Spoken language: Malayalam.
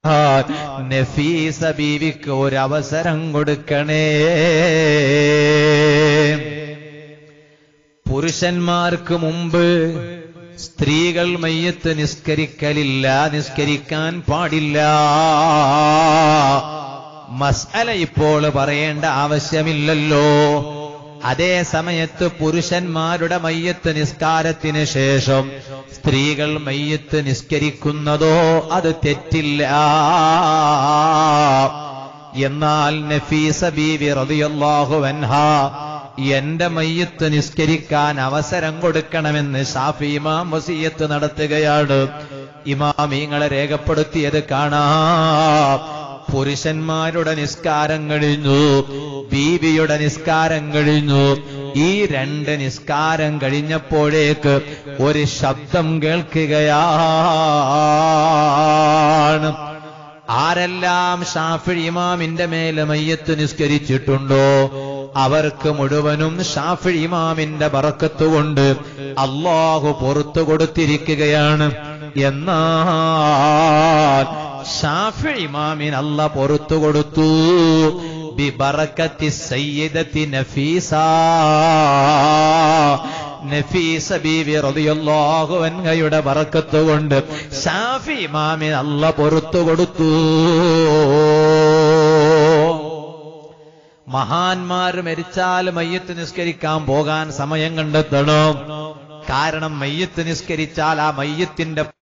നഫീസ ബീവിക്ക് ഒരു അവസരം കൊടുക്കണേ പുരുഷന്മാർക്ക് മുമ്പ് സ്ത്രീകൾ മയ്യത്ത് നിസ്കരിക്കലില്ല നിസ്കരിക്കാൻ പാടില്ല മസ്അല ഇപ്പോൾ പറയേണ്ട ആവശ്യമില്ലല്ലോ അതേ സമയത്ത് പുരുഷന്മാരുടെ മയ്യത്ത് നിസ്കാരത്തിന് ശേഷം സ്ത്രീകൾ മയ്യത്ത് നിസ്കരിക്കുന്നതോ അത് തെറ്റില്ല എന്നാൽ നഫീസ ബീവി റളിയല്ലാഹു അൻഹ എന്റെ മയ്യത്ത് നിസ്കരിക്കാൻ അവസരം കൊടുക്കണമെന്ന് ഷാഫി ഇമാം വസീയത്ത് നടത്തുകയാണ് ഇമാമീങ്ങളെ രേഖപ്പെടുത്തിയത് കാണാം പുരുഷന്മാരുടെ നിസ്കാരം കഴിഞ്ഞു ബീവിയുടെ നിസ്കാരം കഴിഞ്ഞു ഈ രണ്ട് നിസ്കാരം കഴിഞ്ഞപ്പോഴേക്ക് ഒരു ശബ്ദം കേൾക്കുകയാണ് ആരെല്ലാം ഷാഫി ഇമാമിന്റെ മേലെ മയ്യത്ത് നിസ്കരിച്ചിട്ടുണ്ടോ അവർക്ക് മുഴുവനും ഷാഫി ഇമാമിന്റെ ബറക്കത്തുകൊണ്ട് അള്ളാഹു പുറത്തു കൊടുത്തിരിക്കുകയാണ് എന്നാൽ ഷാഫി ഇമാമിന് അല്ല പുറത്തു കൊടുത്തു ബിബറക്കത്തി സയ്യിദത്തി നഫീസ നഫീസ ബീവി റളിയല്ലാഹു അൻഹയുടെ ബറക്കത്ത് കൊണ്ട് ഷാഫി ഇമാമിന് അല്ല പുറത്തു കൊടുത്തു മഹാന്മാർ മരിച്ചാൽ മയ്യത്ത് നിസ്കരിക്കാൻ പോകാൻ സമയം കണ്ടെത്തണം കാരണം മയ്യത്ത് നിസ്കരിച്ചാൽ ആ മയ്യത്തിന്റെ